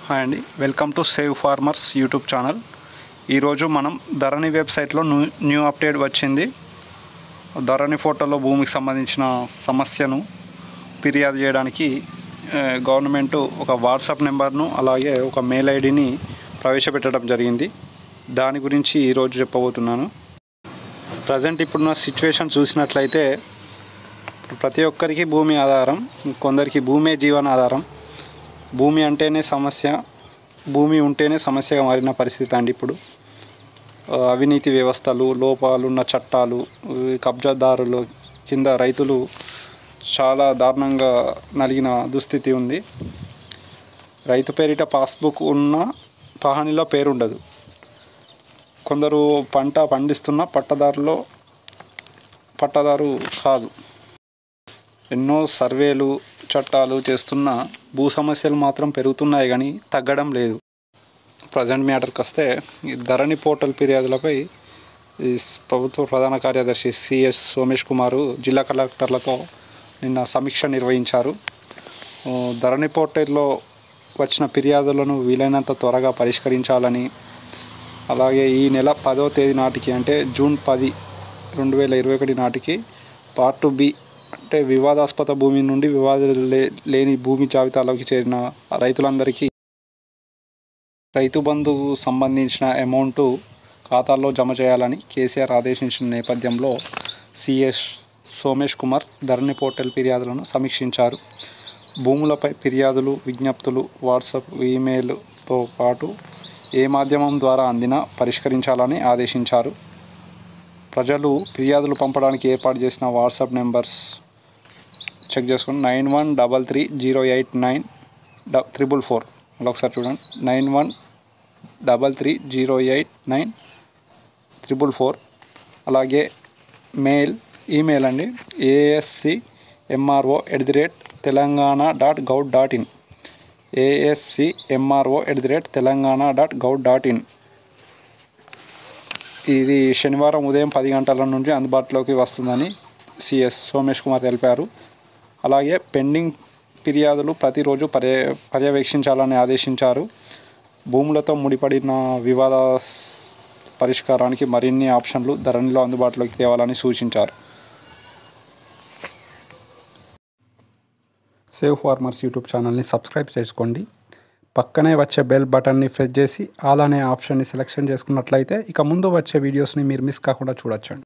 hi అండి welcome to save farmers YouTube channel ఈరోజు మనం ధరణి వెబ్సైట్లో న్యూ న్యూ అప్డేట్ వచ్చింది ధరణి ఫోటోలో భూమికి సంబంధించిన సమస్యను ఫిర్యాదు చేయడానికి ఆ, గవర్నమెంట్ ఒక వాట్సాప్ నెంబర్ను అలాగే ఒక మెయిల్ ఐడిని ప్రవేశపెట్టడం జరిగింది దాని గురించి ఈరోజు చెప్పబోతున్నాను ప్రజెంట్ ఇప్పుడున్న సిచ్యువేషన్ చూసినట్లయితే ప్రతి ఒక్కరికి భూమి ఆధారం కొందరికి భూమే జీవన ఆధారం భూమి అంటేనే సమస్య భూమి ఉంటేనే సమస్యగా మారిన పరిస్థితి అండి ఇప్పుడు ఆ, అవినీతి వ్యవస్థలు లోపాలున్న చట్టాలు ఈ కబ్జాదారులు కింద రైతులు చాలా దారుణంగా నలిగిన దుస్థితి ఉంది రైతు పేరిట పాస్బుక్ ఉన్న పహానీలో పేరు ఉండదు కొందరు పంట పండిస్తున్న పట్టదారులో పట్టదారు కాదు ఎన్నో సర్వేలు చట్టాలు చేస్తున్న భూ సమస్యలు మాత్రం పెరుగుతున్నాయి కానీ తగ్గడం లేదు ప్రజెంట్ మ్యాటర్కి వస్తే ఈ ధరణి పోర్టల్ ఫిర్యాదులపై ఈ స్- ప్రభుత్వ ప్రధాన కార్యదర్శి సిఎస్ సోమేష్ కుమారు జిల్లా కలెక్టర్లతో నిన్న సమీక్ష నిర్వహించారు ఆ, ధరణి పోర్టల్లో వచ్చిన ఫిర్యాదులను వీలైనంత త్వరగా పరిష్కరించాలని అలాగే ఈ నెల పదో తేదీ నాటికి అంటే జూన్ పది రెండు వేల ఇరవై ఒకటి నాటికి పార్ట్ బి అంటే వివాదాస్పద భూమి నుండి వివాదాలు లే లేని భూమి జాబితాలోకి చేరిన రైతులందరికీ రైతు బంధువు సంబంధించిన అమౌంట్ ఖాతాల్లో జమ చేయాలని కేసీఆర్ ఆదేశించిన నేపథ్యంలో సిఎస్ సోమేష్ కుమార్ ధరణి పోర్టల్ ఫిర్యాదులను సమీక్షించారు భూములపై ఫిర్యాదులు విజ్ఞప్తులు వాట్సాప్ ఈమెయిల్తో పాటు ఏ మాధ్యమం ద్వారా అందినా పరిష్కరించాలని ఆదేశించారు ప్రజలు ఫిర్యాదులు పంపడానికి ఏర్పాటు చేసిన వాట్సాప్ నెంబర్స్ చెక్ చేసుకోండి nine one double three zero eight nine డ త్రిబుల్ ఫోర్ మళ్ళీ ఒకసారి చూడండి nine one double three zero eight nine triple four అలాగే మెయిల్ ఈమెయిల్ అండి ASC MRO at the rate Telangana dot gov dot in ASC MRO at the rate Telangana dot gov dot in ఇది శనివారం ఉదయం పది గంటల నుండి అందుబాటులోకి వస్తుందని సిఎస్ సోమేష్ కుమార్ తెలిపారు అలాగే పెండింగ్ ఫిర్యాదులు ప్రతిరోజు పర్య పర్యవేక్షించాలని ఆదేశించారు భూములతో ముడిపడిన వివాద పరిష్కారానికి మరిన్ని ఆప్షన్లు ధరణిలో అందుబాటులోకి తేవాలని సూచించారు సేవ్ ఫార్మర్స్ యూట్యూబ్ ఛానల్ని సబ్స్క్రైబ్ చేసుకోండి పక్కనే వచ్చే బెల్ బటన్ని ప్రెస్ చేసి ఆల్ అనే ఆప్షన్ని సెలెక్షన్ చేసుకున్నట్లయితే ఇక ముందు వచ్చే వీడియోస్ని మీరు మిస్ కాకుండా చూడొచ్చండి